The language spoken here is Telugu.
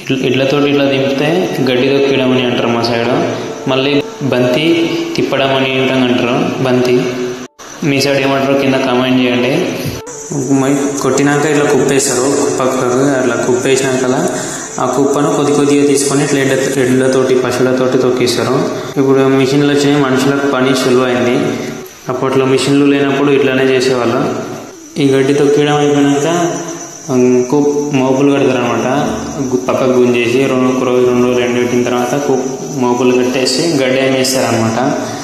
ఇట్ల- ఇట్లతోటి ఇట్లా దింపితే గడ్డి తొక్కడం అని అంటారు మా సైడ్ మళ్ళీ బంతి తిప్పడం అని ఏంటని అంటారు బంతి మీ సైడ్ ఏమంటారు కింద కామెంట్ చేయండి మై కొట్టినాక ఇట్లా కుప్పేస్తారు పక్కకు అట్లా కుప్పేసినాక ఆ కుప్పను కొద్ది కొద్దిగా తీసుకొని ఇట్లా ఎడ్ల ఎడ్లతోటి పశువులతోటి తొక్కిస్తారు ఇప్పుడు మిషన్లు వచ్చినాయి మనుషులకు పని సులువైంది అప్పట్లో మిషన్లు లేనప్పుడు ఇట్లానే చేసేవాళ్ళు ఈ గడ్డి తొక్కడం అయిపోయినాక ఇంకో మోపులు కడతారు అనమాట పక్కకు గుంజేసి రెండు ఒక రోజు రెండు రోజులు ఎండబెట్టిన తర్వాత కు- మోపులు కట్టేసి గడ్డి ఏం చేస్తారనమాట